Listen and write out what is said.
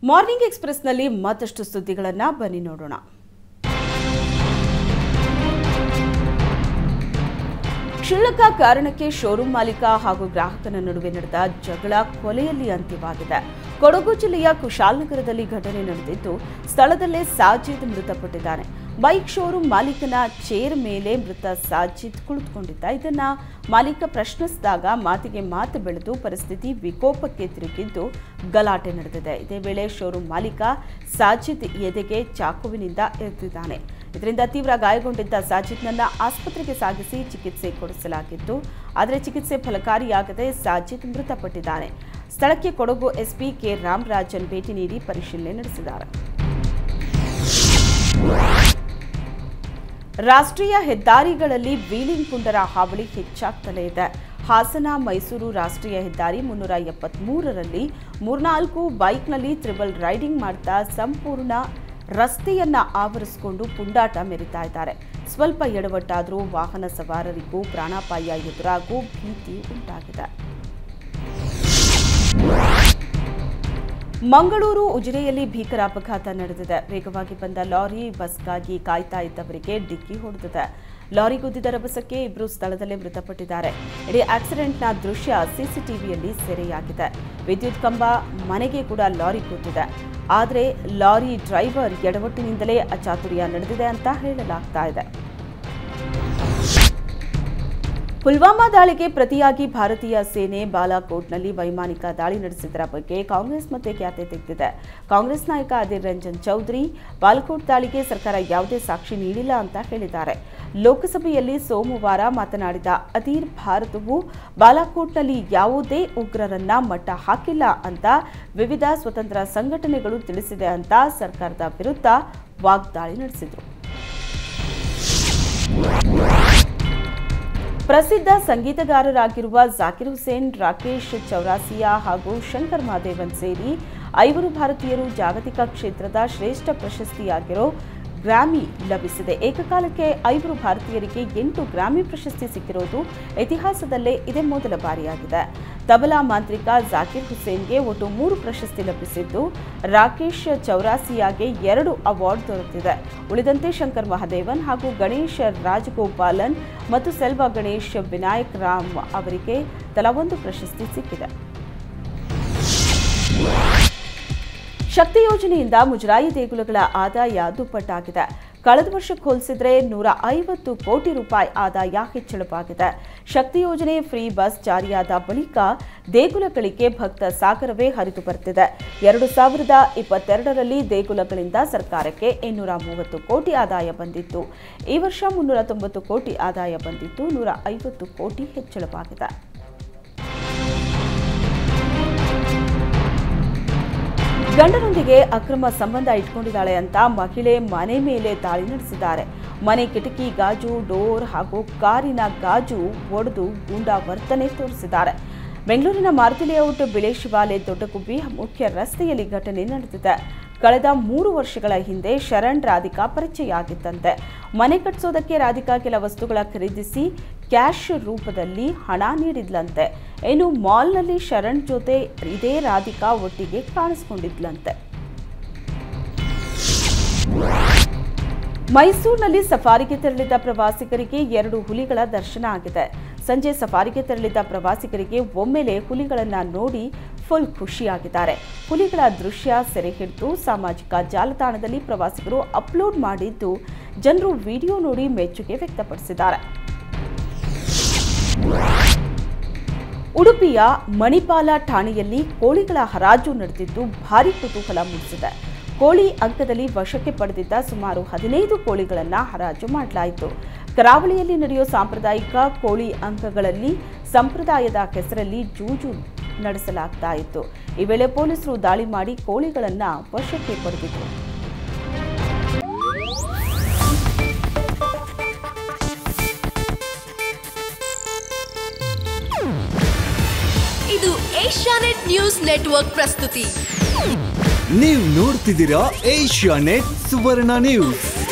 morning ಎಕ್ಸ್ಪ್ರೆಸ್ನಲ್ಲಿ ಮತ್ತಷ್ಟು ಸುದ್ದಿಗಳನ್ನು ಬನ್ನಿ ನೋಡೋಣ ಕ್ಷುಲ್ಲಕ ಕಾರಣಕ್ಕೆ ಶೋರೂಂ ಮಾಲೀಕ ಹಾಗೂ ಗ್ರಾಹಕನ ನಡುವೆ ನಡೆದ ಜಗಳ ಕೊಲೆಯಲ್ಲಿ ಅಂತ್ಯವಾಗಿದೆ ಕೊಡಗು ಜಿಲ್ಲೆಯ ಕುಶಾಲನಗರದಲ್ಲಿ ಘಟನೆ ನಡೆದಿದ್ದು ಸ್ಥಳದಲ್ಲೇ ಸಾಜಿದ್ ಮೃತಪಟ್ಟಿದ್ದಾನೆ ಬೈಕ್ ಶೋರೂಂ ಮಾಲೀಕನ ಚೇರ್ ಮೇಲೆ ಮೃತ ಸಾಜಿದ್ ಕುಳಿತುಕೊಂಡಿದ್ದ ಇದನ್ನ ಮಾಲೀಕ ಪ್ರಶ್ನಿಸಿದಾಗ ಮಾತಿಗೆ ಮಾತು ಬೆಳೆದು ಪರಿಸ್ಥಿತಿ ವಿಕೋಪಕ್ಕೆ ತಿರುಗಿದ್ದು ಗಲಾಟೆ ನಡೆದಿದೆ ಇದೇ ವೇಳೆ ಶೋರೂಂ ಮಾಲೀಕ ಸಾಜಿದ್ ಎದೆಗೆ ಚಾಕುವಿನಿಂದ ಎದ್ದಿದ್ದಾನೆ ಇದರಿಂದ ತೀವ್ರ ಗಾಯಗೊಂಡಿದ್ದ ಸಾಜಿದ್ನನ್ನ ಆಸ್ಪತ್ರೆಗೆ ಸಾಗಿಸಿ ಚಿಕಿತ್ಸೆ ಕೊಡಿಸಲಾಗಿತ್ತು ಆದರೆ ಚಿಕಿತ್ಸೆ ಫಲಕಾರಿಯಾಗದೆ ಸಾಜಿದ್ ಮೃತಪಟ್ಟಿದ್ದಾನೆ ಸ್ಥಳಕ್ಕೆ ಕೊಡಗು ಎಸ್ಪಿ ಕೆ ರಾಮರಾಜನ್ ಭೇಟಿ ನೀಡಿ ಪರಿಶೀಲನೆ ನಡೆಸಿದ್ದಾರೆ ರಾಷ್ಟ್ರೀಯ ಹೆದ್ದಾರಿಗಳಲ್ಲಿ ವೀಲಿಂಗ್ ಪುಂಡರ ಹಾವಳಿ ಹೆಚ್ಚಾಗ್ತಲೇ ಇದೆ ಹಾಸನ ಮೈಸೂರು ರಾಷ್ಟ್ರೀಯ ಹೆದ್ದಾರಿ ಮುನ್ನೂರ ಎಪ್ಪತ್ಮೂರರಲ್ಲಿ ಮೂರ್ನಾಲ್ಕು ಬೈಕ್ನಲ್ಲಿ ತ್ರಿಬಲ್ ರೈಡಿಂಗ್ ಮಾಡ್ತಾ ಸಂಪೂರ್ಣ ರಸ್ತೆಯನ್ನ ಆವರಿಸಿಕೊಂಡು ಪುಂಡಾಟ ಮೆರಿತಾ ಇದ್ದಾರೆ ಸ್ವಲ್ಪ ಎಡವಟ್ಟಾದರೂ ವಾಹನ ಸವಾರರಿಗೂ ಪ್ರಾಣಾಪಾಯ ಎದುರಾಗೂ ಭೀತಿ ಉಂಟಾಗಿದೆ ಮಂಗಳೂರು ಉಜಿರೆಯಲ್ಲಿ ಭೀಕರ ಅಪಘಾತ ನಡೆದಿದೆ ವೇಗವಾಗಿ ಬಂದ ಲಾರಿ ಬಸ್ಗಾಗಿ ಕಾಯ್ತಾ ಇದ್ದವರಿಗೆ ಡಿಕ್ಕಿ ಹೊಡೆದಿದೆ ಲಾರಿ ಗುದ್ದಿದ ರಭಸಕ್ಕೆ ಇಬ್ಬರು ಸ್ಥಳದಲ್ಲೇ ಮೃತಪಟ್ಟಿದ್ದಾರೆ ಇಡೀ ಆಕ್ಸಿಡೆಂಟ್ನ ದೃಶ್ಯ ಸಿಸಿಟಿವಿಯಲ್ಲಿ ಸೆರೆಯಾಗಿದೆ ವಿದ್ಯುತ್ ಕಂಬ ಮನೆಗೆ ಕೂಡ ಲಾರಿ ಕೂತಿದೆ ಆದರೆ ಲಾರಿ ಡ್ರೈವರ್ ಎಡವಟ್ಟಿನಿಂದಲೇ ಅಚಾತುರ್ಯ ನಡೆದಿದೆ ಅಂತ ಹೇಳಲಾಗ್ತಾ ಇದೆ ಪುಲ್ವಾಮಾ ದಾಳಿಗೆ ಪ್ರತಿಯಾಗಿ ಭಾರತೀಯ ಸೇನೆ ಬಾಲಾಕೋಟ್ನಲ್ಲಿ ವೈಮಾನಿಕ ದಾಳಿ ನಡೆಸಿದರ ಬಗ್ಗೆ ಕಾಂಗ್ರೆಸ್ ಮತ್ತೆ ಖ್ಯಾತೆ ತೆಗೆದಿದೆ ಕಾಂಗ್ರೆಸ್ ನಾಯಕ ಅಧೀರ್ ರಂಜನ್ ಚೌಧರಿ ಬಾಲಾಕೋಟ್ ದಾಳಿಗೆ ಸರ್ಕಾರ ಯಾವುದೇ ಸಾಕ್ಷಿ ನೀಡಿಲ್ಲ ಅಂತ ಹೇಳಿದ್ದಾರೆ ಲೋಕಸಭೆಯಲ್ಲಿ ಸೋಮವಾರ ಮಾತನಾಡಿದ ಅಧೀರ್ ಭಾರತವು ಬಾಲಾಕೋಟ್ನಲ್ಲಿ ಯಾವುದೇ ಉಗ್ರರನ್ನ ಮಟ್ಟ ಹಾಕಿಲ್ಲ ಅಂತ ವಿವಿಧ ಸ್ವತಂತ್ರ ಸಂಘಟನೆಗಳು ತಿಳಿಸಿದೆ ಅಂತ ಸರ್ಕಾರದ ವಿರುದ್ಧ ವಾಗ್ದಾಳಿ ನಡೆಸಿದರು ಪ್ರಸಿದ್ಧ ಸಂಗೀತಗಾರರಾಗಿರುವ ಜಾಕಿರ್ ಹುಸೇನ್ ರಾಕೇಶ್ ಚೌರಾಸಿಯಾ ಹಾಗೂ ಶಂಕರ್ ಮಹಾದೇವನ್ ಸೇರಿ ಐವರು ಭಾರತೀಯರು ಜಾಗತಿಕ ಕ್ಷೇತ್ರದ ಶ್ರೇಷ್ಠ ಪ್ರಶಸ್ತಿಯಾಗಿರೋ ಗ್ರಾಮಿ ಲಭಿಸಿದೆ ಏಕಕಾಲಕ್ಕೆ ಐವರು ಭಾರತೀಯರಿಗೆ ಎಂಟು ಗ್ರಾಮಿ ಪ್ರಶಸ್ತಿ ಸಿಕ್ಕಿರೋದು ಇತಿಹಾಸದಲ್ಲೇ ಇದೇ ಮೊದಲ ಬಾರಿಯಾಗಿದೆ ತಬಲಾ ಮಾಂತ್ರಿಕ ಜಾಕಿರ್ ಹುಸೇನ್ಗೆ ಒಟ್ಟು ಮೂರು ಪ್ರಶಸ್ತಿ ಲಭಿಸಿದ್ದು ರಾಕೇಶ್ ಚೌರಾಸಿಯಾಗೆ ಎರಡು ಅವಾರ್ಡ್ ದೊರೆತಿದೆ ಉಳಿದಂತೆ ಶಂಕರ್ ಮಹಾದೇವನ್ ಹಾಗೂ ಗಣೇಶ್ ರಾಜಗೋಪಾಲನ್ ಮತ್ತು ಸೆಲ್ವ ಗಣೇಶ್ ವಿನಾಯಕ್ ರಾಮ್ ಅವರಿಗೆ ತಲಾ ಒಂದು ಪ್ರಶಸ್ತಿ ಸಿಕ್ಕಿದೆ ಶಕ್ತಿ ಯೋಜನೆಯಿಂದ ಮುಜರಾಯಿ ದೇಗುಲಗಳ ಆದಾಯ ದುಪ್ಪಟ್ಟಾಗಿದೆ ಕಳೆದ ವರ್ಷಕ್ಕೆ ಹೋಲಿಸಿದ್ರೆ ನೂರ ಐವತ್ತು ಕೋಟಿ ರೂಪಾಯಿ ಆದಾಯ ಹೆಚ್ಚಳವಾಗಿದೆ ಶಕ್ತಿ ಯೋಜನೆ ಫ್ರೀ ಬಸ್ ಜಾರಿಯಾದ ಬಳಿಕ ದೇಗುಲಗಳಿಗೆ ಭಕ್ತ ಸಾಗರವೇ ಹರಿದು ಬರ್ತಿದೆ ಎರಡು ಸಾವಿರದ ಇಪ್ಪತ್ತೆರಡರಲ್ಲಿ ದೇಗುಲಗಳಿಂದ ಸರ್ಕಾರಕ್ಕೆ ಇನ್ನೂರ ಮೂವತ್ತು ಕೋಟಿ ಆದಾಯ ಬಂದಿತ್ತು ಈ ವರ್ಷ ಮುನ್ನೂರ ತೊಂಬತ್ತು ಕೋಟಿ ಆದಾಯ ಬಂದಿದ್ದು ನೂರ ಐವತ್ತು ಕೋಟಿ ಹೆಚ್ಚಳವಾಗಿದೆ ಗಂಡನೊಂದಿಗೆ ಅಕ್ರಮ ಸಂಬಂಧ ಇಟ್ಕೊಂಡಿದ್ದಾಳೆ ಅಂತ ಮಹಿಳೆ ಮನೆ ಮೇಲೆ ದಾಳಿ ನಡೆಸಿದ್ದಾರೆ ಮನೆ ಕಿಟಕಿ ಗಾಜು ಡೋರ್ ಹಾಗೂ ಕಾರಿನ ಗಾಜು ಒಡೆದು ಗೂಂಡಾ ವರ್ತನೆ ತೋರಿಸಿದ್ದಾರೆ ಬೆಂಗಳೂರಿನ ಮಾರುತಿ ಲೇಔಟ್ ಬಿಳೆ ಶಿವಾಲೆ ದೊಡ್ಡಗುಬ್ಬಿ ಮುಖ್ಯ ರಸ್ತೆಯಲ್ಲಿ ಘಟನೆ ನಡೆದಿದೆ ಕಳೆದ ಮೂರು ವರ್ಷಗಳ ಹಿಂದೆ ಶರಣ್ ರಾಧಿಕಾ ಪರಿಚಯ ಆಗಿದ್ದಂತೆ ಮನೆ ಕಟ್ಟಿಸೋದಕ್ಕೆ ರಾಧಿಕಾ ಕೆಲ ವಸ್ತುಗಳ ಖರೀದಿಸಿ ಕ್ಯಾಶ್ ರೂಪದಲ್ಲಿ ಹಣ ನೀಡಿದ್ಲಂತೆ ಇನ್ನು ಮಾಲ್ನಲ್ಲಿ ಶರಣ್ ಜೊತೆ ಇದೇ ರಾಧಿಕಾ ಒಟ್ಟಿಗೆ ಕಾಣಿಸ್ಕೊಂಡಿದ್ಲಂತೆ ಮೈಸೂರಿನಲ್ಲಿ ಸಫಾರಿಗೆ ತೆರಳಿದ ಪ್ರವಾಸಿಗರಿಗೆ ಎರಡು ಹುಲಿಗಳ ದರ್ಶನ ಆಗಿದೆ ಸಂಜೆ ಸಫಾರಿಗೆ ತೆರಳಿದ ಪ್ರವಾಸಿಗರಿಗೆ ಒಮ್ಮೆಲೆ ಹುಲಿಗಳನ್ನ ನೋಡಿ ಫುಲ್ ಖುಷಿಯಾಗಿದ್ದಾರೆ ಹುಲಿಗಳ ದೃಶ್ಯ ಸೆರೆ ಹಿಡಿದು ಸಾಮಾಜಿಕ ಜಾಲತಾಣದಲ್ಲಿ ಪ್ರವಾಸಿಗರು ಅಪ್ಲೋಡ್ ಮಾಡಿದ್ದು ಜನರು ವಿಡಿಯೋ ನೋಡಿ ಮೆಚ್ಚುಗೆ ವ್ಯಕ್ತಪಡಿಸಿದ್ದಾರೆ ಉಡುಪಿಯ ಮಣಿಪಾಲ ಠಾಣೆಯಲ್ಲಿ ಕೋಳಿಗಳ ಹರಾಜು ನಡೆದಿದ್ದು ಭಾರಿ ಕುತೂಹಲ ಮೂಡಿಸಿದೆ ಕೋಳಿ ಅಂಕದಲ್ಲಿ ವಶಕ್ಕೆ ಪಡೆದಿದ್ದ ಸುಮಾರು ಹದಿನೈದು ಕೋಳಿಗಳನ್ನು ಹರಾಜು ಮಾಡಲಾಯಿತು ಕರಾವಳಿಯಲ್ಲಿ ನಡೆಯುವ ಸಾಂಪ್ರದಾಯಿಕ ಕೋಳಿ ಅಂಕಗಳಲ್ಲಿ ಸಂಪ್ರದಾಯದ ಹೆಸರಲ್ಲಿ ಜೂಜು ನಡೆಸಲಾಗ್ತಾ ಇತ್ತು ಈ ವೇಳೆ ಪೊಲೀಸರು ದಾಳಿ ಮಾಡಿ ಕೋಳಿಗಳನ್ನು ವಶಕ್ಕೆ ಪಡೆದಿದ್ದರು ಇದು ಏಷ್ಯಾನೆಟ್ ನ್ಯೂಸ್ ನೆಟ್ವರ್ಕ್ ಪ್ರಸ್ತುತಿ ನೀವು ನೋಡ್ತಿದ್ದೀರಾ ಏಷ್ಯಾ ನೆಟ್ ಸುವರ್ಣ ನ್ಯೂಸ್